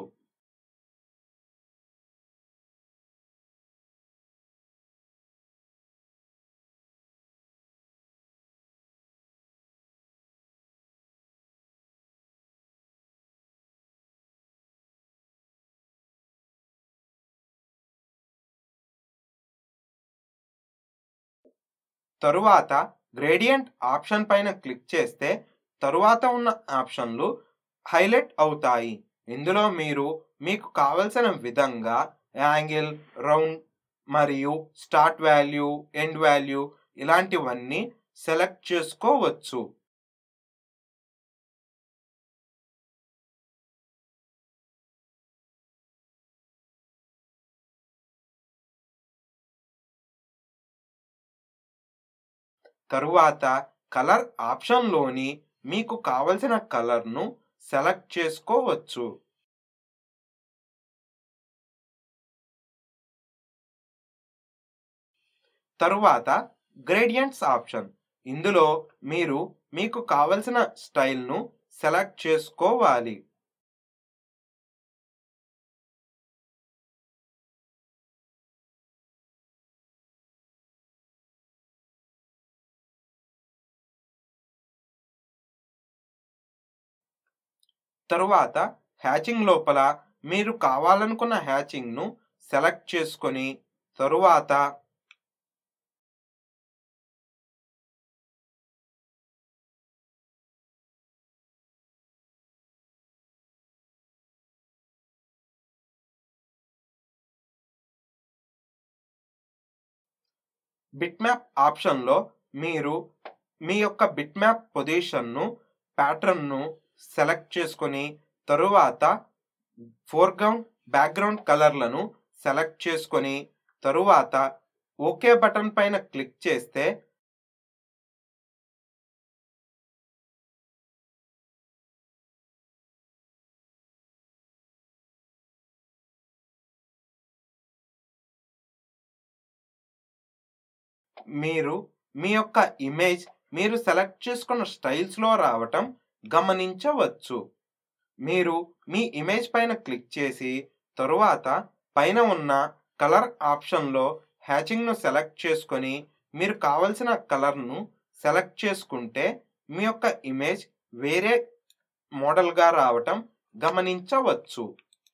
తరువాత గ్రేడియంట్ ఆప్షన్ పైన క్లిక్ చేస్తే తరువాత ఉన్న ఆప్షన్లు హైలైట్ అవుతాయి ఇందులో మీరు మీకు కావలసిన విధంగా యాంగిల్ రౌండ్ మరియు స్టార్ట్ వాల్యూ ఎండ్ వాల్యూ ఇలాంటివన్నీ సెలెక్ట్ చేసుకోవచ్చు తరువాత కలర్ ఆప్షన్లోని మీకు కావలసిన కలర్ను సెలెక్ట్ చేసుకోవచ్చు తరువాత గ్రేడియంట్స్ ఆప్షన్ ఇందులో మీరు మీకు కావలసిన స్టైల్ను సెలెక్ట్ చేసుకోవాలి తరువాత హ్యాచింగ్ లోపల మీరు కావాలనుకున్న హ్యాచింగ్ను సెలెక్ట్ చేసుకొని తరువాత బిట్ మ్యాప్ ఆప్షన్లో మీరు మీ యొక్క బిట్ మ్యాప్ పొజిషన్ను ప్యాటర్న్ను సెలెక్ట్ చేసుకొని తరువాత ఫోర్గ్రౌండ్ బ్యాక్గ్రౌండ్ కలర్లను సెలెక్ట్ చేసుకొని తరువాత ఓకే బటన్ పైన క్లిక్ చేస్తే మీరు మీ యొక్క ఇమేజ్ మీరు సెలెక్ట్ చేసుకున్న స్టైల్స్లో రావటం గమనించవచ్చు మీరు మీ ఇమేజ్ పైన క్లిక్ చేసి తరువాత పైన ఉన్న కలర్ ఆప్షన్లో హ్యాచింగ్ను సెలెక్ట్ చేసుకొని మీరు కావలసిన కలర్ను సెలెక్ట్ చేసుకుంటే మీ యొక్క ఇమేజ్ వేరే మోడల్గా రావటం గమనించవచ్చు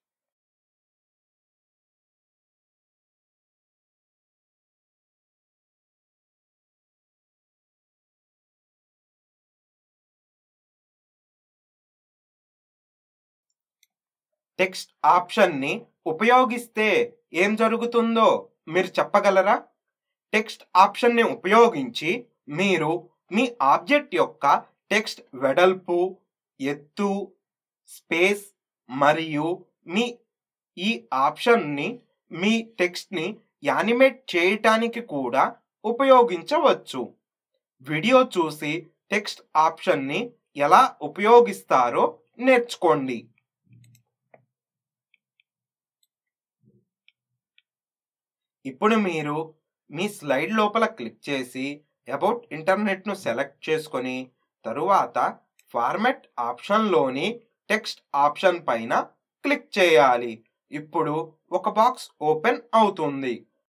టెక్స్ట్ ఆప్షన్ని ఉపయోగిస్తే ఏం జరుగుతుందో మీరు చెప్పగలరా టెక్స్ట్ ఆప్షన్ని ఉపయోగించి మీరు మీ ఆబ్జెక్ట్ యొక్క టెక్స్ట్ వెడల్పు ఎత్తు స్పేస్ మరియు మీ ఈ ఆప్షన్ని మీ టెక్స్ట్ని యానిమేట్ చేయటానికి కూడా ఉపయోగించవచ్చు వీడియో చూసి టెక్స్ట్ ఆప్షన్ని ఎలా ఉపయోగిస్తారో నేర్చుకోండి ఇప్పుడు మీరు మీ స్లైడ్ లోపల క్లిక్ చేసి అబౌట్ ఇంటర్నెట్ను సెలెక్ట్ చేసుకొని తరువాత ఫార్మెట్ ఆప్షన్లోని టెక్స్ట్ ఆప్షన్ పైన క్లిక్ చేయాలి ఇప్పుడు ఒక బాక్స్ ఓపెన్ అవుతుంది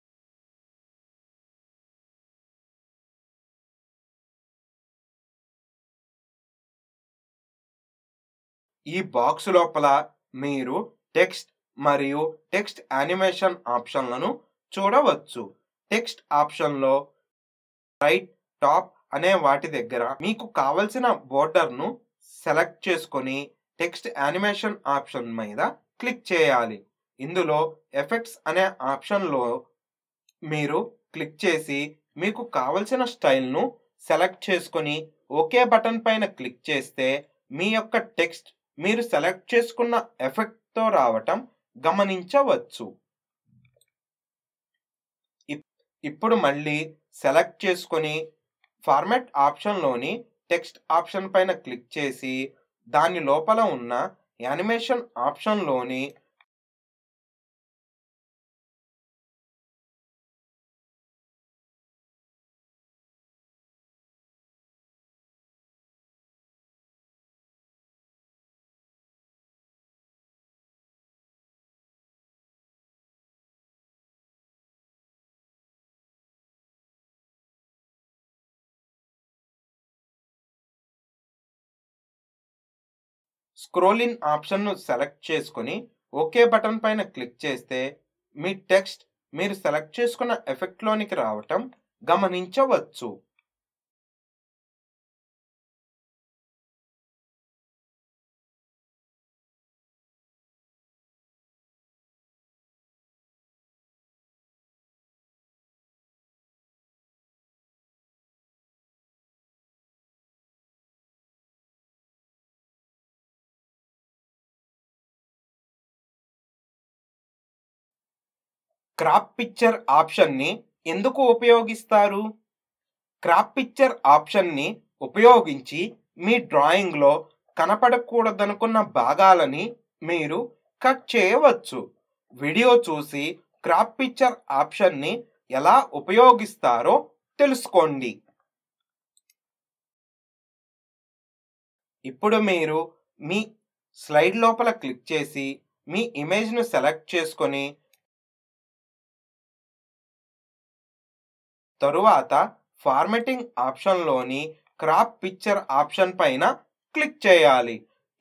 ఈ బాక్స్ లోపల మీరు టెక్స్ట్ మరియు టెక్స్ట్ యానిమేషన్ ఆప్షన్లను చూడవచ్చు టెక్స్ట్ ఆప్షన్లో రైట్ టాప్ అనే వాటి దగ్గర మీకు కావలసిన బోర్డర్ను సెలెక్ట్ చేసుకొని టెక్స్ట్ యానిమేషన్ ఆప్షన్ మీద క్లిక్ చేయాలి ఇందులో ఎఫెక్ట్స్ అనే ఆప్షన్లో మీరు క్లిక్ చేసి మీకు కావలసిన స్టైల్ను సెలెక్ట్ చేసుకొని ఓకే బటన్ పైన క్లిక్ చేస్తే మీ యొక్క టెక్స్ట్ మీరు సెలెక్ట్ చేసుకున్న ఎఫెక్ట్తో రావటం గమనించవచ్చు ఇప్పుడు మళ్ళీ సెలెక్ట్ చేసుకొని ఫార్మాట్ ఆప్షన్లోని టెక్స్ట్ ఆప్షన్ పైన క్లిక్ చేసి దాని లోపల ఉన్న యానిమేషన్ ఆప్షన్లోని స్క్రోల్ ఇన్ ఆప్షన్ను సెలెక్ట్ చేసుకొని ఓకే బటన్ పైన క్లిక్ చేస్తే మీ టెక్స్ట్ మీరు సెలెక్ట్ చేసుకున్న ఎఫెక్ట్లోనికి రావటం గమనించవచ్చు క్రాప్ పిక్చర్ ఆప్షన్ని ఎందుకు ఉపయోగిస్తారు క్రాప్ పిక్చర్ ఆప్షన్ని ఉపయోగించి మీ డ్రాయింగ్లో కనపడకూడదనుకున్న భాగాలని మీరు కట్ చేయవచ్చు వీడియో చూసి క్రాప్ పిక్చర్ ఆప్షన్ని ఎలా ఉపయోగిస్తారో తెలుసుకోండి ఇప్పుడు మీరు మీ స్లైడ్ లోపల క్లిక్ చేసి మీ ఇమేజ్ను సెలెక్ట్ చేసుకొని తరువాత ఫార్మెటింగ్ ఆప్షన్లోని క్రాప్ పిక్చర్ ఆప్షన్ పైన క్లిక్ చేయాలి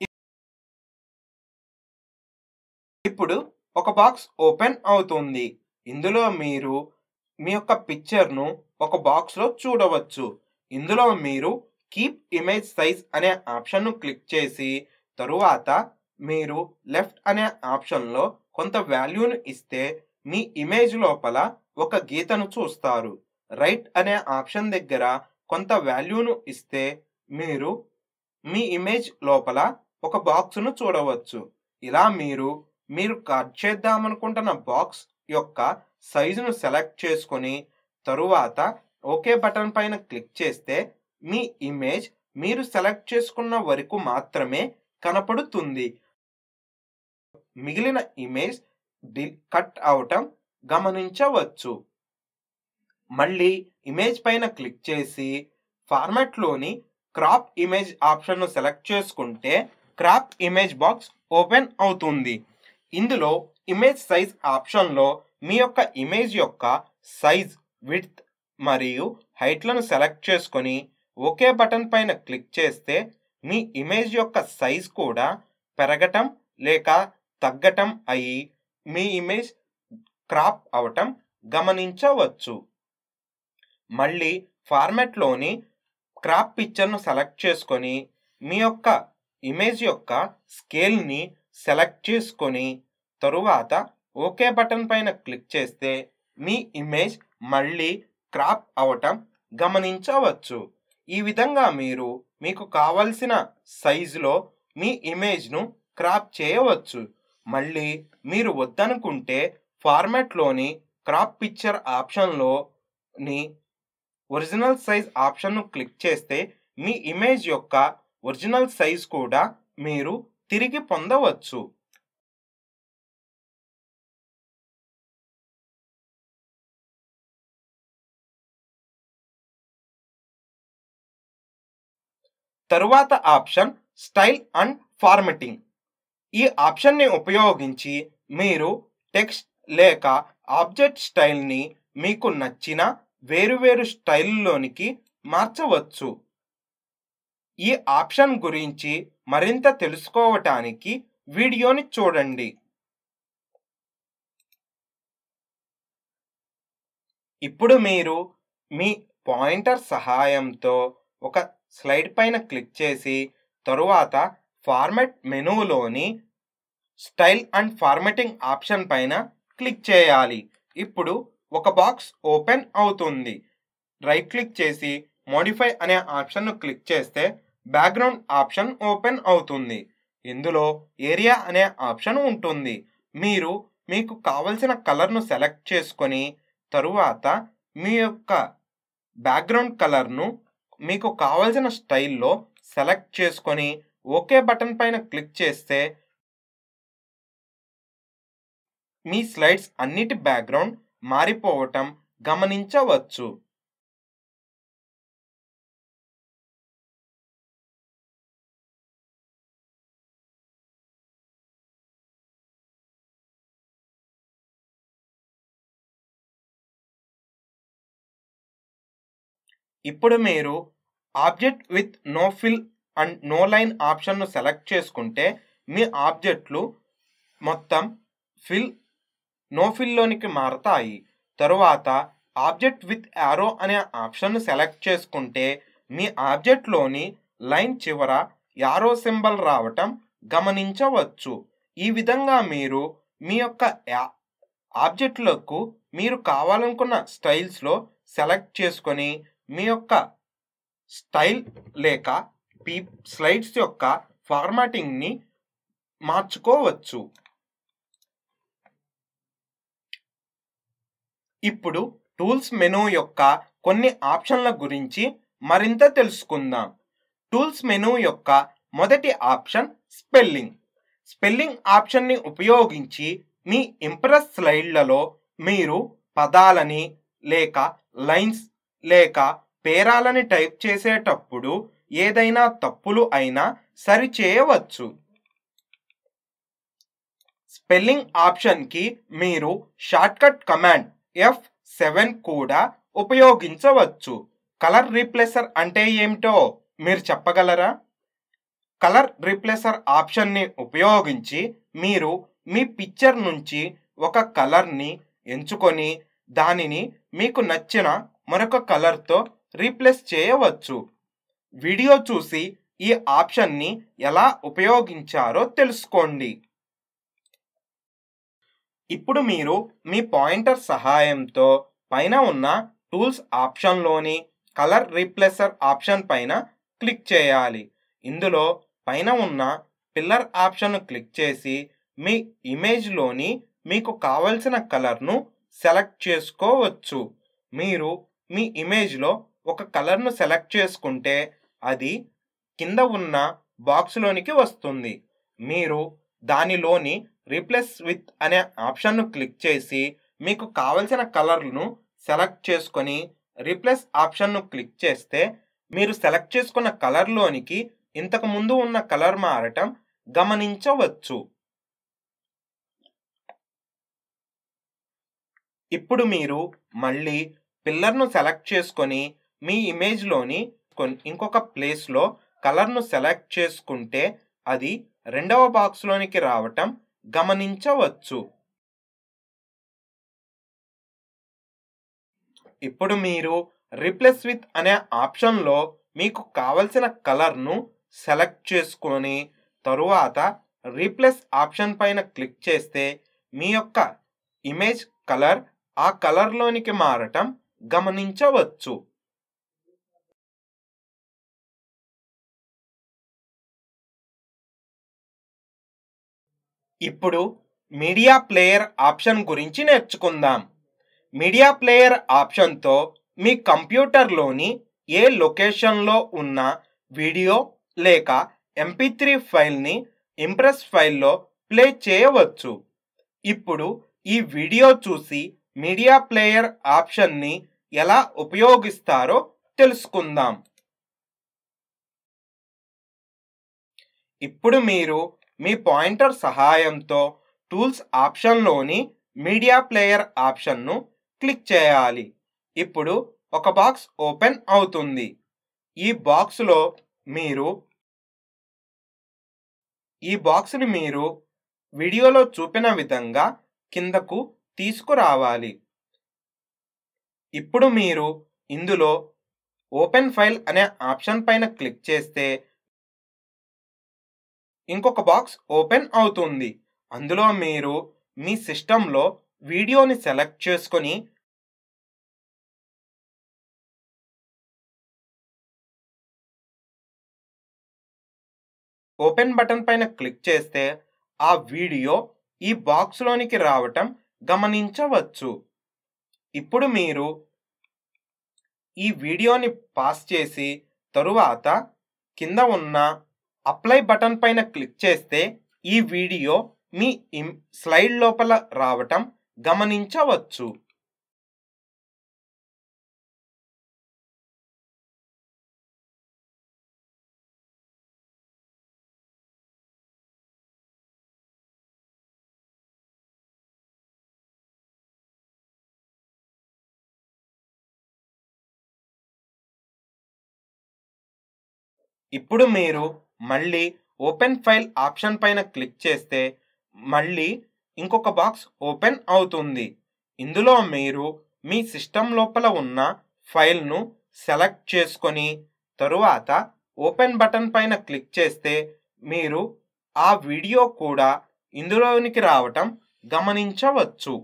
ఇప్పుడు ఒక బాక్స్ ఓపెన్ అవుతుంది ఇందులో మీరు మీ యొక్క పిక్చర్ను ఒక బాక్స్లో చూడవచ్చు ఇందులో మీరు కీప్ ఇమేజ్ సైజ్ అనే ఆప్షన్ను క్లిక్ చేసి తరువాత మీరు లెఫ్ట్ అనే ఆప్షన్లో కొంత వాల్యూను ఇస్తే మీ ఇమేజ్ లోపల ఒక గీతను చూస్తారు రైట్ అనే ఆప్షన్ దగ్గర కొంత వాల్యూను ఇస్తే మీరు మీ ఇమేజ్ లోపల ఒక బాక్స్ను చూడవచ్చు ఇలా మీరు మీరు కట్ చేద్దామనుకుంటున్న బాక్స్ యొక్క సైజును సెలెక్ట్ చేసుకొని తరువాత ఓకే బటన్ పైన క్లిక్ చేస్తే మీ ఇమేజ్ మీరు సెలెక్ట్ చేసుకున్న వరకు మాత్రమే కనపడుతుంది మిగిలిన ఇమేజ్ డి కట్ అవటం గమనించవచ్చు మళ్ళీ ఇమేజ్ పైన క్లిక్ చేసి ఫార్మాట్లోని క్రాప్ ఇమేజ్ ఆప్షన్ను సెలెక్ట్ చేసుకుంటే క్రాప్ ఇమేజ్ బాక్స్ ఓపెన్ అవుతుంది ఇందులో ఇమేజ్ సైజ్ ఆప్షన్లో మీ యొక్క ఇమేజ్ యొక్క సైజ్ విడ్త్ మరియు హైట్లను సెలెక్ట్ చేసుకొని ఓకే బటన్ పైన క్లిక్ చేస్తే మీ ఇమేజ్ యొక్క సైజ్ కూడా పెరగటం లేక తగ్గటం అయి మీ ఇమేజ్ క్రాప్ అవటం గమనించవచ్చు మళ్ళీ ఫార్మాట్లోని క్రాప్ పిక్చర్ను సెలెక్ట్ చేసుకొని మీ యొక్క ఇమేజ్ యొక్క స్కేల్ని సెలెక్ట్ చేసుకొని తరువాత ఓకే బటన్ పైన క్లిక్ చేస్తే మీ ఇమేజ్ మళ్ళీ క్రాప్ అవటం గమనించవచ్చు ఈ విధంగా మీరు మీకు కావలసిన సైజులో మీ ఇమేజ్ను క్రాప్ చేయవచ్చు మళ్ళీ మీరు వద్దనుకుంటే ఫార్మాట్లోని క్రాప్ పిక్చర్ ఆప్షన్లోని ఒరిజినల్ సైజ్ ఆప్షన్ను క్లిక్ చేస్తే మీ ఇమేజ్ యొక్క ఒరిజినల్ సైజ్ కూడా మీరు తిరిగి పొందవచ్చు తరువాత ఆప్షన్ స్టైల్ అండ్ ఫార్మెటింగ్ ఈ ఆప్షన్ని ఉపయోగించి మీరు టెక్స్ట్ లేక ఆబ్జెక్ట్ స్టైల్ని మీకు నచ్చిన వేరువేరు స్టైల్లోనికి మార్చవచ్చు ఈ ఆప్షన్ గురించి మరింత తెలుసుకోవటానికి వీడియోని చూడండి ఇప్పుడు మీరు మీ పాయింటర్ సహాయంతో ఒక స్లైడ్ పైన క్లిక్ చేసి తరువాత ఫార్మెట్ మెనూలోని స్టైల్ అండ్ ఫార్మెటింగ్ ఆప్షన్ పైన క్లిక్ చేయాలి ఇప్పుడు ఒక బాక్స్ ఓపెన్ అవుతుంది రైట్ క్లిక్ చేసి మోడిఫై అనే ఆప్షన్ను క్లిక్ చేస్తే బ్యాక్గ్రౌండ్ ఆప్షన్ ఓపెన్ అవుతుంది ఇందులో ఏరియా అనే ఆప్షన్ ఉంటుంది మీరు మీకు కావలసిన కలర్ను సెలెక్ట్ చేసుకొని తరువాత మీ యొక్క బ్యాక్గ్రౌండ్ కలర్ను మీకు కావలసిన స్టైల్లో సెలెక్ట్ చేసుకొని ఓకే బటన్ పైన క్లిక్ చేస్తే మీ స్లైడ్స్ అన్నిటి బ్యాక్గ్రౌండ్ మారిపోవటం గమనించవచ్చు ఇప్పుడు మీరు object with no fill and no line ఆప్షన్ను సెలెక్ట్ చేసుకుంటే మీ ఆబ్జెక్ట్లు మొత్తం ఫిల్ నో ఫిల్లోనికి మారతాయి తరువాత ఆబ్జెక్ట్ విత్ యారో అనే ఆప్షన్ను సెలెక్ట్ చేసుకుంటే మీ ఆబ్జెక్ట్లోని లైన్ చివర యారో సింబల్ రావటం గమనించవచ్చు ఈ విధంగా మీరు మీ యొక్క యా ఆబ్జెక్టులకు మీరు కావాలనుకున్న స్టైల్స్లో సెలెక్ట్ చేసుకొని మీ యొక్క స్టైల్ లేక పీ స్లైడ్స్ యొక్క ఫార్మాటింగ్ని మార్చుకోవచ్చు ఇప్పుడు టూల్స్ మెనూ యొక్క కొన్ని ఆప్షన్ల గురించి మరింత తెలుసుకుందాం టూల్స్ మెనూ యొక్క మొదటి ఆప్షన్ స్పెల్లింగ్ స్పెల్లింగ్ ఆప్షన్ని ఉపయోగించి మీ ఇంప్రెస్ స్లైడ్లలో మీరు పదాలని లేక లైన్స్ లేక పేరాలని టైప్ చేసేటప్పుడు ఏదైనా తప్పులు అయినా సరిచేయవచ్చు స్పెల్లింగ్ ఆప్షన్కి మీరు షార్ట్కట్ కమాండ్ ఎఫ్ సెవెన్ కూడా ఉపయోగించవచ్చు కలర్ రీప్లేసర్ అంటే ఏమిటో మీరు చెప్పగలరా కలర్ రీప్లేసర్ ఆప్షన్ని ఉపయోగించి మీరు మీ పిక్చర్ నుంచి ఒక కలర్ని ఎంచుకొని దానిని మీకు నచ్చిన మరొక కలర్తో రీప్లేస్ చేయవచ్చు వీడియో చూసి ఈ ఆప్షన్ని ఎలా ఉపయోగించారో తెలుసుకోండి ఇప్పుడు మీరు మీ పాయింటర్ సహాయంతో పైన ఉన్న టూల్స్ ఆప్షన్లోని కలర్ రీప్లేసర్ ఆప్షన్ పైన క్లిక్ చేయాలి ఇందులో పైన ఉన్న పిల్లర్ ఆప్షన్ను క్లిక్ చేసి మీ ఇమేజ్లోని మీకు కావలసిన కలర్ను సెలెక్ట్ చేసుకోవచ్చు మీరు మీ ఇమేజ్లో ఒక కలర్ను సెలెక్ట్ చేసుకుంటే అది కింద ఉన్న బాక్స్లోనికి వస్తుంది మీరు దానిలోని రీప్లేస్ విత్ అనే ఆప్షన్ను క్లిక్ చేసి మీకు కావలసిన కలర్ను సెలెక్ట్ చేసుకొని రీప్లేస్ ఆప్షన్ను క్లిక్ చేస్తే మీరు సెలెక్ట్ చేసుకున్న కలర్లోనికి ఇంతకు ముందు ఉన్న కలర్ మారటం గమనించవచ్చు ఇప్పుడు మీరు మళ్ళీ పిల్లర్ను సెలెక్ట్ చేసుకొని మీ ఇమేజ్లోని ఇంకొక ప్లేస్లో కలర్ను సెలెక్ట్ చేసుకుంటే అది రెండవ బాక్స్లోనికి రావటం గమనించవచ్చు ఇప్పుడు మీరు రీప్లేస్ విత్ అనే ఆప్షన్లో మీకు కావలసిన కలర్ను సెలెక్ట్ చేసుకొని తరువాత రీప్లేస్ ఆప్షన్ పైన క్లిక్ చేస్తే మీ యొక్క ఇమేజ్ కలర్ ఆ కలర్లోనికి మారటం గమనించవచ్చు ఇప్పుడు మీడియా ప్లేయర్ ఆప్షన్ గురించి నేర్చుకుందాం మీడియా ప్లేయర్ ఆప్షన్తో మీ కంప్యూటర్లోని ఏ లొకేషన్లో ఉన్న వీడియో లేక ఎంపీ త్రీ ఫైల్ని ఇంప్రెస్ ఫైల్లో ప్లే చేయవచ్చు ఇప్పుడు ఈ వీడియో చూసి మీడియా ప్లేయర్ ఆప్షన్ని ఎలా ఉపయోగిస్తారో తెలుసుకుందాం ఇప్పుడు మీరు మీ పాయింటర్ సహాయంతో టూల్స్ ఆప్షన్లోని మీడియా ప్లేయర్ ఆప్షన్ను క్లిక్ చేయాలి ఇప్పుడు ఒక బాక్స్ ఓపెన్ అవుతుంది ఈ బాక్స్లో మీరు ఈ బాక్స్ని మీరు వీడియోలో చూపిన విధంగా కిందకు తీసుకురావాలి ఇప్పుడు మీరు ఇందులో ఓపెన్ ఫైల్ అనే ఆప్షన్ పైన క్లిక్ చేస్తే ఇంకొక బాక్స్ ఓపెన్ అవుతుంది అందులో మీరు మీ సిస్టంలో వీడియోని సెలెక్ట్ చేసుకొని ఓపెన్ బటన్ పైన క్లిక్ చేస్తే ఆ వీడియో ఈ బాక్స్లోనికి రావటం గమనించవచ్చు ఇప్పుడు మీరు ఈ వీడియోని పాస్ చేసి తరువాత కింద ఉన్న అప్లై బటన్ పైన క్లిక్ చేస్తే ఈ వీడియో మీ ఇమ్- స్లైడ్ లోపల రావటం గమనించవచ్చు ఇప్పుడు మీరు మళ్ళీ ఓపెన్ ఫైల్ ఆప్షన్ పైన క్లిక్ చేస్తే మళ్ళీ ఇంకొక బాక్స్ ఓపెన్ అవుతుంది ఇందులో మీరు మీ సిస్టమ్ లోపల ఉన్న ఫైల్ను సెలెక్ట్ చేసుకొని తరువాత ఓపెన్ బటన్ పైన క్లిక్ చేస్తే మీరు ఆ వీడియో కూడా ఇందులోనికి రావటం గమనించవచ్చు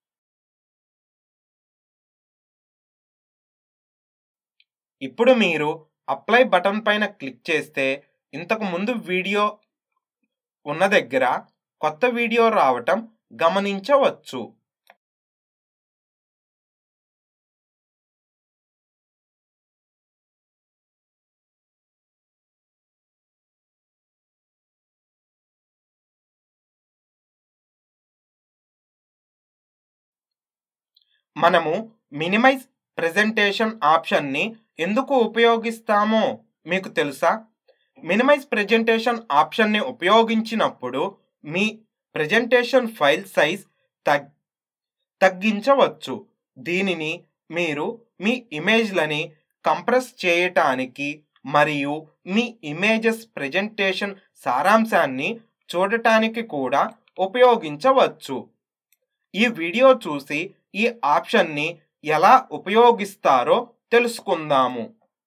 ఇప్పుడు మీరు అప్లై బటన్ పైన క్లిక్ చేస్తే ఇంతకు ముందు వీడియో ఉన్న దగ్గర కొత్త వీడియో రావటం గమనించవచ్చు మనము మినిమైజ్ ప్రెజెంటేషన్ ఆప్షన్ని ఎందుకు ఉపయోగిస్తామో మీకు తెలుసా మినిమైజ్ ప్రెజెంటేషన్ ఆప్షన్ని ఉపయోగించినప్పుడు మీ ప్రెజెంటేషన్ ఫైల్ సైజ్ తగ్ తగ్గించవచ్చు దీనిని మీరు మీ ఇమేజ్లని కంప్రెస్ చేయటానికి మరియు మీ ఇమేజెస్ ప్రెజెంటేషన్ సారాంశాన్ని చూడటానికి కూడా ఉపయోగించవచ్చు ఈ వీడియో చూసి ఈ ఆప్షన్ని ఎలా ఉపయోగిస్తారో తెలుసుకుందాము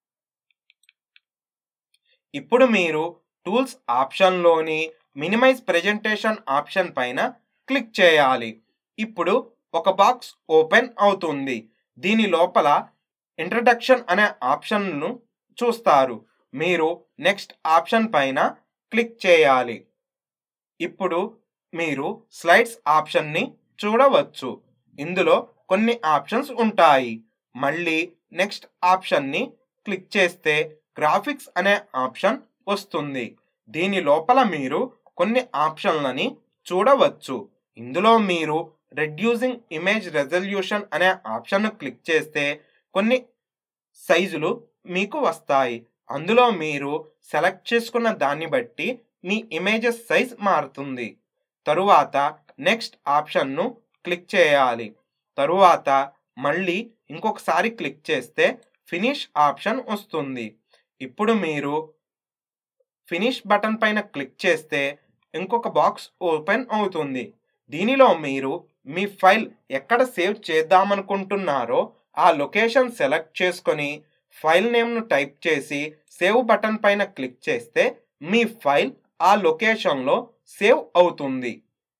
ఇప్పుడు మీరు టూల్స్ ఆప్షన్లోని మినిమైజ్ ప్రెజెంటేషన్ ఆప్షన్ పైన క్లిక్ చేయాలి ఇప్పుడు ఒక బాక్స్ ఓపెన్ అవుతుంది దీని లోపల ఇంట్రడక్షన్ అనే ఆప్షన్ను చూస్తారు మీరు నెక్స్ట్ ఆప్షన్ పైన క్లిక్ చేయాలి ఇప్పుడు మీరు స్లైడ్స్ ఆప్షన్ని చూడవచ్చు ఇందులో కొన్ని ఆప్షన్స్ ఉంటాయి మళ్ళీ నెక్స్ట్ ఆప్షన్ని క్లిక్ చేస్తే గ్రాఫిక్స్ అనే ఆప్షన్ వస్తుంది దీని లోపల మీరు కొన్ని ఆప్షన్లని చూడవచ్చు ఇందులో మీరు రెడ్యూసింగ్ ఇమేజ్ రెజల్యూషన్ అనే ఆప్షన్ను క్లిక్ చేస్తే కొన్ని సైజులు మీకు వస్తాయి అందులో మీరు సెలెక్ట్ చేసుకున్న దాన్ని బట్టి మీ ఇమేజెస్ సైజ్ మారుతుంది తరువాత నెక్స్ట్ ఆప్షన్ను క్లిక్ చేయాలి తరువాత మళ్ళీ ఇంకొకసారి క్లిక్ చేస్తే ఫినిష్ ఆప్షన్ వస్తుంది ఇప్పుడు మీరు ఫినిష్ బటన్ పైన క్లిక్ చేస్తే ఇంకొక బాక్స్ ఓపెన్ అవుతుంది దీనిలో మీరు మీ ఫైల్ ఎక్కడ సేవ్ చేద్దామనుకుంటున్నారో ఆ లొకేషన్ సెలెక్ట్ చేసుకొని ఫైల్ నేమ్ను టైప్ చేసి సేవ్ బటన్ పైన క్లిక్ చేస్తే మీ ఫైల్ ఆ లొకేషన్లో సేవ్ అవుతుంది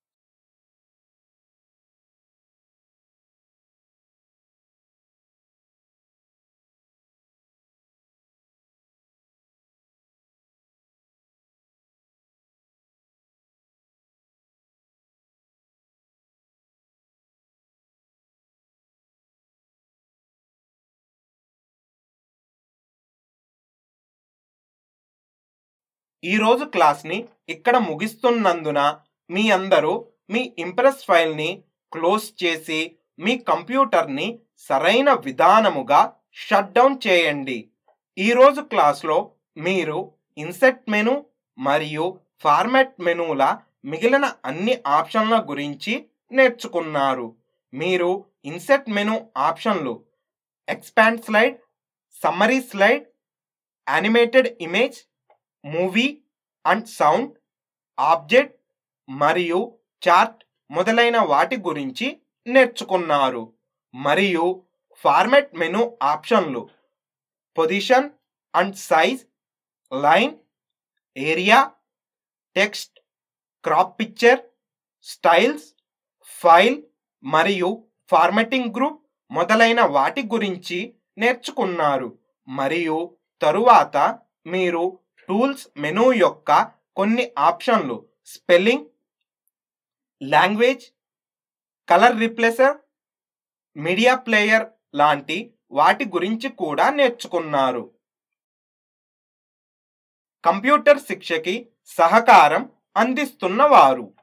ఈరోజు క్లాస్ని ఇక్కడ ముగిస్తున్నందున మీ అందరూ మీ ఇంప్రెస్ ఫైల్ని క్లోజ్ చేసి మీ కంప్యూటర్ని సరైన విధానముగా షట్ డౌన్ చేయండి ఈరోజు క్లాస్లో మీరు ఇన్సెట్ మెను మరియు ఫార్మాట్ మెనూల మిగిలిన అన్ని ఆప్షన్ల గురించి నేర్చుకున్నారు మీరు ఇన్సెట్ మెను ఆప్షన్లు expand slide summary slide animated image movie and sound object మరియు చార్ట్ మొదలైన వాటి గురించి నేర్చుకున్నారు మరియు ఫార్మాట్ మెను ఆప్షన్లు position and size line area text crop picture styles file మరియు ఫార్మాటింగ్ గ్రూప్ మొదలైన వాటి గురించి నేర్చుకున్నారు మరియు తరువాత మీరు టూల్స్ మెనూ యొక్క కొన్ని ఆప్షన్లు spelling language colour replacer media player లాంటి వాటి గురించి కూడా నేర్చుకున్నారు కంప్యూటర్ శిక్షకి సహకారం అందిస్తున్నవారు